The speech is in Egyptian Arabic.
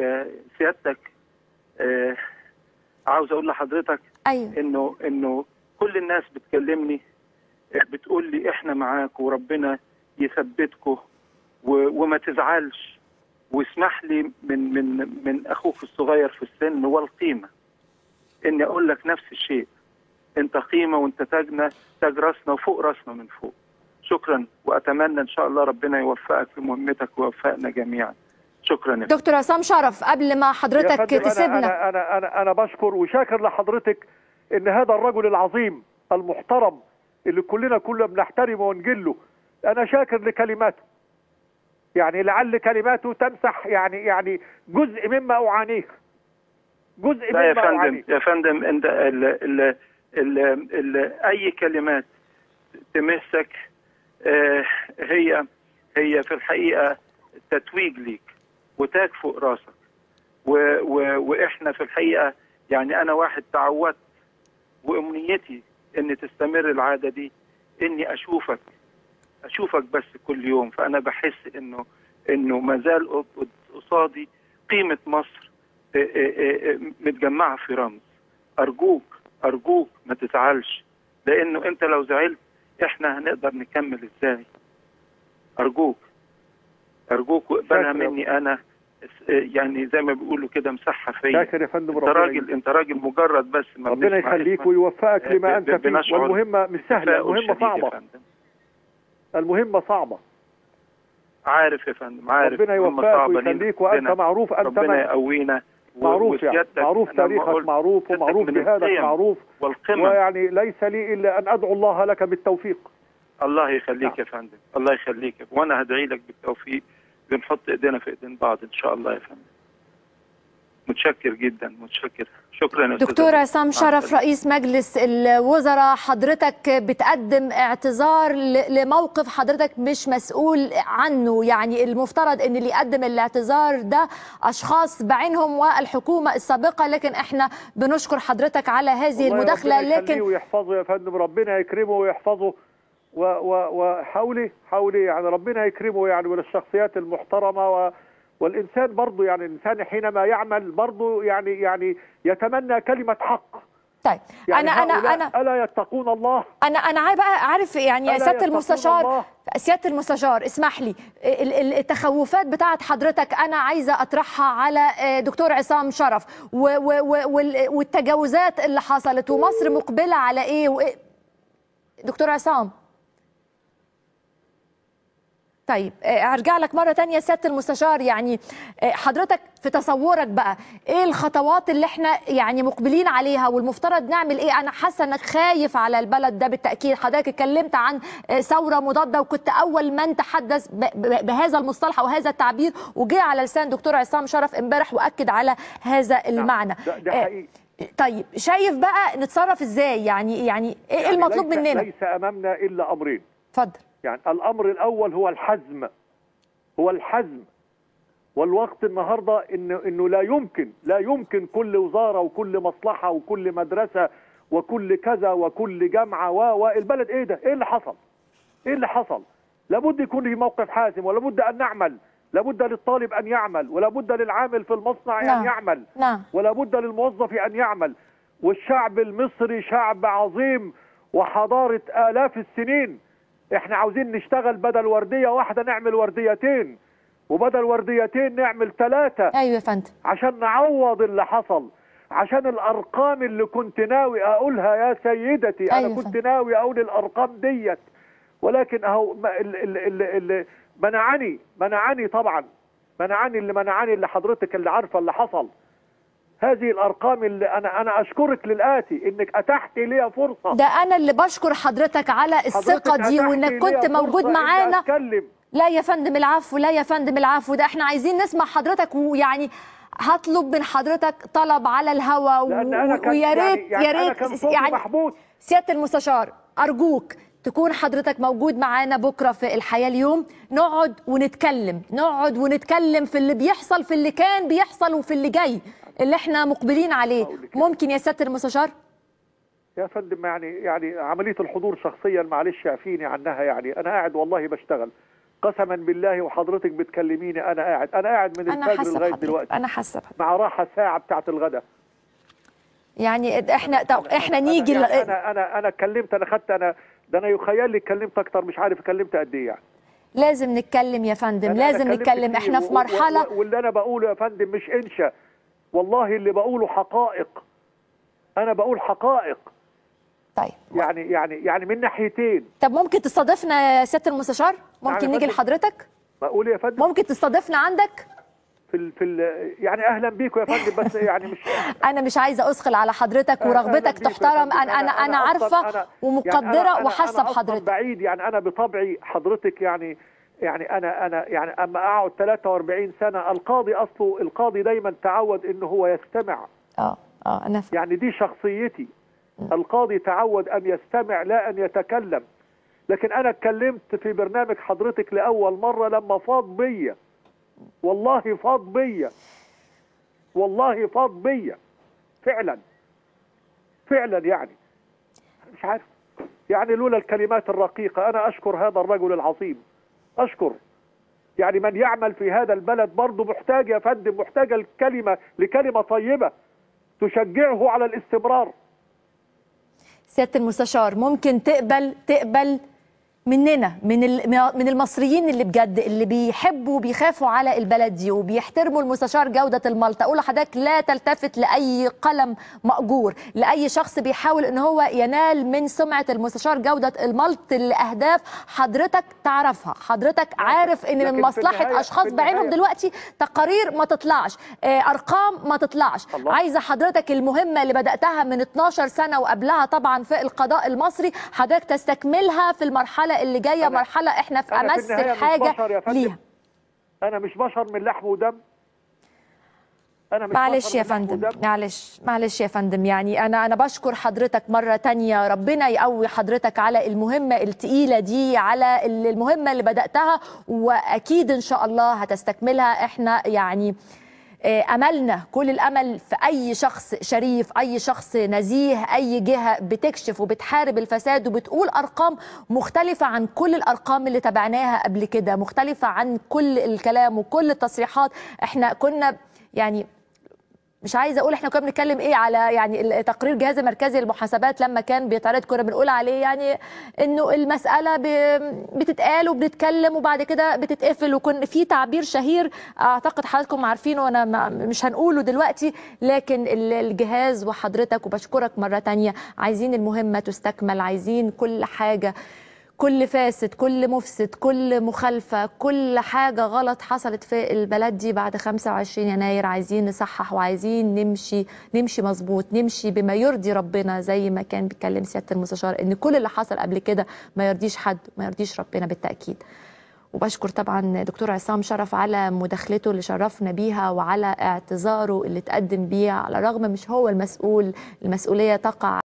آه، سيادتك آه، عاوز اقول لحضرتك ايوه انه انه كل الناس بتكلمني آه، بتقول لي احنا معاك وربنا يثبتكم و- وما تزعلش واسمح لي من من من اخوك الصغير في السن والقيمه اني اقول لك نفس الشيء انت قيمه وانت تاجنا تاج راسنا وفوق راسنا من فوق شكرا واتمنى ان شاء الله ربنا يوفقك في مهمتك ويوفقنا جميعا شكرا يا دكتور عصام شرف قبل ما يا حضرتك فندم أنا, تسيبنا أنا, أنا, أنا, أنا بشكر وشاكر لحضرتك إن هذا الرجل العظيم المحترم اللي كلنا كلنا بنحترمه ونجله أنا شاكر لكلماته يعني لعل كلماته تمسح يعني يعني جزء مما أعانيه جزء لا يا مما فندم أعانيه يا فندم انت ال ال ال ال اي كلمات تمسك آه، هي هي في الحقيقه تتويج ليك وتاج فوق راسك و و واحنا في الحقيقه يعني انا واحد تعودت وامنيتي ان تستمر العاده دي اني اشوفك اشوفك بس كل يوم فانا بحس انه انه ما زال قصادي قيمه مصر آه، آه، آه، متجمعه في رمز ارجوك ارجوك ما تزعلش لانه انت لو زعلت احنا هنقدر نكمل ازاي ارجوك ارجوك واقبلها شاكر يا مني انا يعني زي ما بيقولوا كده مسحه فيا شاكر يا فندم انت ربنا راجل انت راجل مجرد بس ما ربنا بنسمع يخليك اسمك. ويوفقك آه، لما ب- أنت ب- فيه بنشعر والمهمة مش سهلة تفاؤل المهمة شديد يا صعبة فندم. المهمة صعبة عارف يا فندم عارف ربنا هم يوفقك صعبة لينا ويخليك وأنت ربنا- معروف أنت ربنا من يقوينا و- معروف يعني وسيادتك معروف أنا ما تاريخك قلت معروف سيادتك ومعروف من جهادك القيم معروف والقمم ويعني ليس لي إلا أن أدعو الله لك بالتوفيق الله يخليك يا فندم الله يخليك وانا هدعي لك بالتوفيق بنحط ايدينا في ايدين بعض ان شاء الله يا فندم متشكر جدا متشكر شكرا يا أستاذ دكتور أبو. عصام مع شرف السلامة. رئيس مجلس الوزراء حضرتك بتقدم اعتذار ل- لموقف حضرتك مش مسؤول عنه يعني المفترض ان اللي يقدم الاعتذار ده اشخاص بعينهم والحكومة السابقة لكن احنا بنشكر حضرتك على هذه والله المداخلة ربنا يخليه لكن ويحفظه يا فندم ربنا يكرمه ويحفظه و و وحاولي حاولي يعني ربنا يكرمه يعني من الشخصيات المحترمة و والإنسان برضه يعني الإنسان حينما يعمل برضه يعني يعني يتمنى كلمة حق طيب يعني انا انا هؤلاء انا ألا يتقون الله انا انا عاي- بقى عارف يعني يا ألا سياده يتقون المستشار الله؟ سياده المستشار اسمح لي ال- ال- التخوفات بتاعت حضرتك انا عايزه اطرحها على آه، دكتور عصام شرف و- و- و- وال- والتجاوزات اللي حصلت ومصر مقبله على ايه وإيه دكتور عصام طيب آه، هرجع لك مرة تانية سيادة المستشار يعني آه، حضرتك في تصورك بقى ايه الخطوات اللي احنا يعني مقبلين عليها والمفترض نعمل ايه انا حاسة انك خايف على البلد ده بالتأكيد حضرتك اتكلمت عن آه، ثورة مضادة وكنت اول من تحدث ب- ب- بهذا المصطلح او هذا التعبير وجه على لسان دكتور عصام شرف امبارح واكد على هذا المعنى ده, ده آه، حقيقي طيب شايف بقى نتصرف ازاي يعني يعني ايه يعني المطلوب ليس مننا ليس أمامنا إلا أمرين اتفضل يعني الامر الاول هو الحزم هو الحزم والوقت النهارده انه انه لا يمكن لا يمكن كل وزاره وكل مصلحه وكل مدرسه وكل كذا وكل جامعه و و البلد ايه ده؟ ايه اللي حصل؟ ايه اللي حصل؟ لابد يكون في موقف حازم ولابد ان نعمل لابد للطالب ان يعمل ولابد للعامل في المصنع نعم. ان يعمل نعم ولا بد للموظف ان يعمل والشعب المصري شعب عظيم وحضاره الاف السنين احنا عاوزين نشتغل بدل ورديه واحده نعمل ورديتين وبدل ورديتين نعمل ثلاثه ايوه يا فندم عشان نعوض اللي حصل عشان الارقام اللي كنت ناوي اقولها يا سيدتي أيوة انا كنت فندم. ناوي اقول الارقام ديت ولكن اهو ما- ال- ال- ال- ال- منعني منعني طبعا منعني اللي منعني اللي حضرتك اللي عارفه اللي حصل هذه الارقام اللي انا انا اشكرك للاتي انك اتحت لي فرصه ده انا اللي بشكر حضرتك على الثقه حضرتك دي أتحت وانك لي كنت فرصة موجود إني معانا اتكلم لا يا فندم العفو لا يا فندم العفو ده احنا عايزين نسمع حضرتك ويعني هطلب من حضرتك طلب على الهوا لان انا و- كان ويا ريت يعني, يعني يا أنا ريت كان صوتي يعني محبوس سياده المستشار ارجوك تكون حضرتك موجود معانا بكره في الحياه اليوم نقعد ونتكلم نقعد ونتكلم في اللي بيحصل في اللي كان بيحصل وفي اللي جاي اللي احنا مقبلين عليه ممكن يا سياده المستشار يا فندم يعني يعني عمليه الحضور شخصيا معلش اعفيني عنها يعني انا قاعد والله بشتغل قسما بالله وحضرتك بتكلميني انا قاعد انا قاعد من انا الفجر حاسه لغايه بحضرتك دلوقتي انا حاسه بحضرتك. مع راحه ساعه بتاعت الغداء يعني احنا طب احنا نيجي أنا, ل- يعني انا انا انا اتكلمت انا خدت انا ده انا يخيل لي اتكلمت اكتر مش عارف اتكلمت قد ايه يعني لازم نتكلم يا فندم أنا- لازم أنا اتكلمت نتكلم كتير احنا و- في و- مرحله و- واللي انا بقوله يا فندم مش انشا والله اللي بقوله حقائق انا بقول حقائق طيب يعني يعني يعني من ناحيتين طب ممكن تستضيفنا يا سياده المستشار ممكن يا نيجي فندم. لحضرتك بقول يا فندم ممكن تستضيفنا عندك في ال في ال يعني اهلا بيكم يا فندم بس يعني مش انا مش عايزه اثقل على حضرتك ورغبتك أهلاً بيكم يا تحترم فندم. انا انا انا أصلاً- عارفه أنا- ومقدره يعني أنا- أنا- وحاسه أنا أصلاً بحضرتك بعيد يعني انا بطبعي حضرتك يعني يعني انا انا يعني اما اقعد 43 سنه القاضي اصله القاضي دايما تعود انه هو يستمع اه اه انا ف... يعني دي شخصيتي القاضي تعود ان يستمع لا ان يتكلم لكن انا اتكلمت في برنامج حضرتك لاول مره لما فاض بيا والله فاض بيا والله فاض بيا فعلا فعلا يعني مش عارف يعني لولا الكلمات الرقيقه انا اشكر هذا الرجل العظيم اشكر يعني من يعمل في هذا البلد برضه محتاج يا فندم محتاج الكلمه لكلمه طيبه تشجعه على الاستمرار سياده المستشار ممكن تقبل تقبل مننا من ال- من المصريين اللي بجد اللي بيحبوا وبيخافوا على البلد دي وبيحترموا المستشار جودة الملط اقول لحضرتك لا تلتفت لاي قلم مأجور لاي شخص بيحاول ان هو ينال من سمعة المستشار جودة الملط لاهداف حضرتك تعرفها حضرتك عارف ان لكن من في مصلحة النهاية- اشخاص في بعينهم النهاية- دلوقتي تقارير ما تطلعش آه، ارقام ما تطلعش الله. عايزه حضرتك المهمه اللي بداتها من 12 سنه وقبلها طبعا في القضاء المصري حضرتك تستكملها في المرحله اللي جايه أنا- مرحله احنا في أنا في امس النهاية مش الحاجه بشر يا فندم. ليها انا مش بشر من لحم ودم انا مش معلش بشر يا من لحم فندم ودم. معلش معلش يا فندم يعني انا انا بشكر حضرتك مره تانية ربنا يقوي حضرتك على المهمه التقيله دي على المهمه اللي بداتها واكيد ان شاء الله هتستكملها احنا يعني آه، املنا كل الامل في اي شخص شريف اي شخص نزيه اي جهه بتكشف وبتحارب الفساد وبتقول ارقام مختلفه عن كل الارقام اللي تابعناها قبل كده مختلفه عن كل الكلام وكل التصريحات احنا كنا يعني مش عايزه اقول احنا كنا بنتكلم ايه على يعني تقرير جهاز مركزي للمحاسبات لما كان بيتعرض كنا بنقول عليه يعني انه المساله ب- بتتقال وبنتكلم وبعد كده بتتقفل وكن في تعبير شهير اعتقد حضراتكم عارفينه وانا ما- مش هنقوله دلوقتي لكن ال- الجهاز وحضرتك وبشكرك مره تانية عايزين المهمه تستكمل عايزين كل حاجه كل فاسد كل مفسد كل مخالفة كل حاجة غلط حصلت في البلد دي بعد 25 يناير عايزين نصحح وعايزين نمشي نمشي مظبوط نمشي بما يرضي ربنا زي ما كان بيتكلم سيادة المستشار ان كل اللي حصل قبل كده ما يرضيش حد ما يرضيش ربنا بالتأكيد وبشكر طبعا دكتور عصام شرف على مداخلته اللي شرفنا بيها وعلى اعتذاره اللي تقدم بيه على الرغم مش هو المسؤول المسؤولية تقع